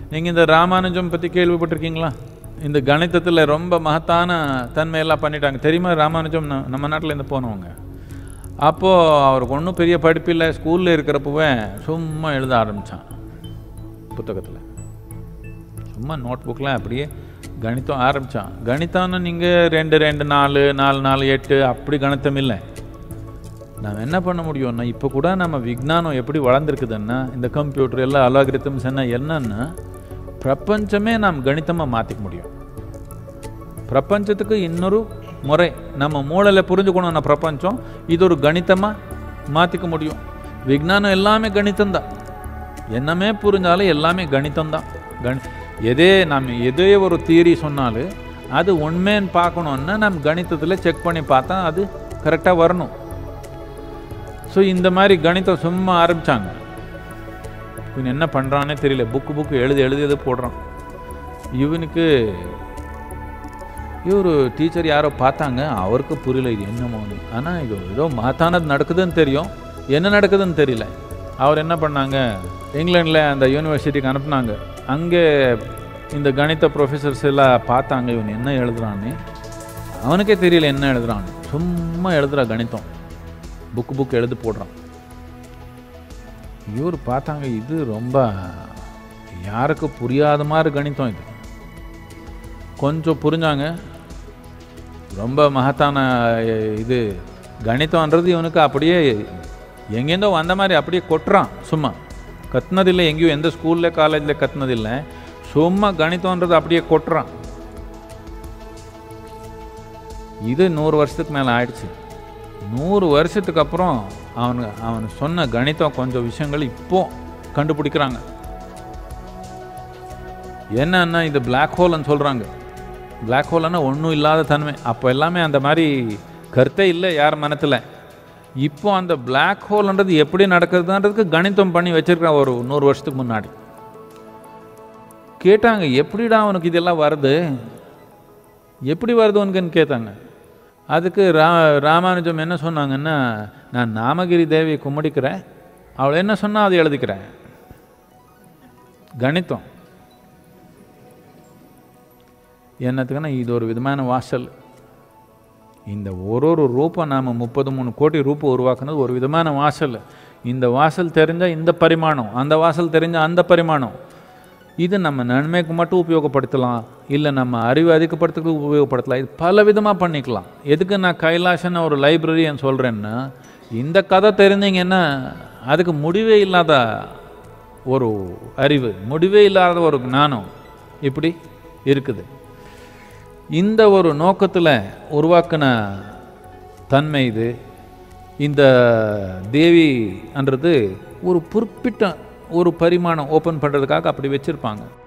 நீங்கள் இந்த ராமானுஜம் பற்றி கேள்விப்பட்டிருக்கீங்களா இந்த கணிதத்தில் ரொம்ப மகத்தான தன்மையெல்லாம் பண்ணிட்டாங்க தெரியுமா ராமானுஜம் ந- நம்ம நாட்டில் இருந்து போனவங்க அப்போது அவருக்கு ஒன்றும் பெரிய படிப்பில்லை ஸ்கூலில் இருக்கிறப்பவே சும்மா எழுத ஆரம்பித்தான் புத்தகத்தில் சும்மா நோட் புக்கில் அப்படியே கணிதம் ஆரம்பித்தான் கணிதம்னு நீங்கள் ரெண்டு ரெண்டு நாலு நாலு நாலு எட்டு அப்படி கணிதம் இல்லை நாம் என்ன பண்ண முடியும்னா இப்போ கூட நம்ம விஞ்ஞானம் எப்படி வளர்ந்துருக்குதுன்னா இந்த கம்ப்யூட்டர் எல்லாம் அலாகிரித்தம்ஸ் என்ன என்னன்னா பிரபஞ்சமே நாம் கணிதமாக மாற்றிக்க முடியும் பிரபஞ்சத்துக்கு இன்னொரு முறை நம்ம மூளையில் புரிஞ்சுக்கணும்னா பிரபஞ்சம் இது ஒரு கணிதமாக மாற்றிக்க முடியும் விஞ்ஞானம் எல்லாமே கணிதம்தான் என்னமே புரிஞ்சாலும் எல்லாமே கணிதம்தான் கணி எதே நாம் எதே ஒரு தியரி சொன்னாலும் அது உண்மைன்னு பார்க்கணுன்னா நம்ம கணிதத்தில் செக் பண்ணி பார்த்தா அது கரெக்டாக வரணும் ஸோ இந்த மாதிரி கணிதம் சும்மா ஆரம்பித்தாங்க இவன் என்ன பண்ணுறான்னே தெரியல புக்கு புக்கு எழுதி எழுதி எழுதி போடுறான் இவனுக்கு இவர் டீச்சர் யாரோ பார்த்தாங்க அவருக்கு புரியல இது என்னமோன்னு ஆனால் இது ஏதோ மகத்தானது நடக்குதுன்னு தெரியும் என்ன நடக்குதுன்னு தெரியல அவர் என்ன பண்ணாங்க இங்கிலாண்டில் அந்த யூனிவர்சிட்டிக்கு அனுப்புனாங்க அங்கே இந்த கணித ப்ரொஃபஸர்ஸ் எல்லாம் பார்த்தாங்க இவன் என்ன எழுதுறான்னு அவனுக்கே தெரியல என்ன எழுதுறான்னு சும்மா எழுதுறா கணிதம் புக்கு புக் எழுதி போடுறான் இவர் பார்த்தாங்க இது ரொம்ப யாருக்கு புரியாத மாதிரி கணிதம் இது கொஞ்சம் புரிஞ்சாங்க ரொம்ப மகத்தான அஹ், இது கணிதம்ன்றது இவனுக்கு அப்படியே எங்கேருந்தோ வந்த மாதிரி அப்படியே கொட்டுறான் சும்மா கத்துனதில்லை எங்கேயும் எந்த ஸ்கூலில் காலேஜில் கத்துனதில்லை சும்மா கணிதம்ன்றது அப்படியே கொட்டுறான் இது நூறு வருஷத்துக்கு மேலே ஆயிடுச்சு நூறு வருஷத்துக்கு அப்புறம் அவனு அவன் சொன்ன கணிதம் கொஞ்சம் விஷயங்கள் இப்போ கண்டுபிடிக்கிறாங்க என்னன்னா இது பிளாக் ஹோல்னு சொல்கிறாங்க பிளாக் ஹோல்னா ஒன்றும் இல்லாத தன்மை அப்போ எல்லாமே அந்த மாதிரி கருத்தே இல்லை யார் மனத்தில் இப்போ அந்த பிளாக் ஹோல்ன்றது எப்படி நடக்குதுன்றதுக்கு கணிதம் பண்ணி வச்சிருக்கான் ஒரு நூறு வருஷத்துக்கு முன்னாடி கேட்டாங்க எப்படிடா அவனுக்கு இதெல்லாம் வருது எப்படி வருது உனக்குன்னு கேட்டாங்க அதுக்கு ரா ராமானுஜம் என்ன சொன்னாங்கன்னா நான் நாமகிரி தேவியை கும்பிடிக்கிறேன் அவள் என்ன சொன்னா அதை எழுதிக்கிறேன் கணிதம் என்னத்துக்குன்னா இது ஒரு விதமான வாசல் இந்த ஒரு ஒரு ரூபம் நாம் முப்பது மூணு கோடி ரூபம் உருவாக்குனது ஒரு விதமான வாசல் இந்த வாசல் தெரிஞ்சால் இந்த பரிமாணம் அந்த வாசல் தெரிஞ்சால் அந்த பரிமாணம் இது நம்ம நன்மைக்கு மட்டும் உபயோகப்படுத்தலாம் இல்லை நம்ம அறிவு அதிகப்படுத்துறதுக்கு உபயோகப்படுத்தலாம் இது பல விதமாக பண்ணிக்கலாம் எதுக்கு நான் கைலாசன்னு ஒரு லைப்ரரியன்னு சொல்கிறேன்னா இந்த கதை தெரிஞ்சீங்கன்னா அதுக்கு முடிவே இல்லாத ஒரு அறிவு முடிவே இல்லாத ஒரு ஞானம் இப்படி இருக்குது இந்த ஒரு நோக்கத்தில் உருவாக்கின தன்மை இது இந்த தேவின்றது ஒரு குறிப்பிட்ட ஒரு பரிமாணம் ஓப்பன் பண்ணுறதுக்காக அப்படி வச்சுருப்பாங்க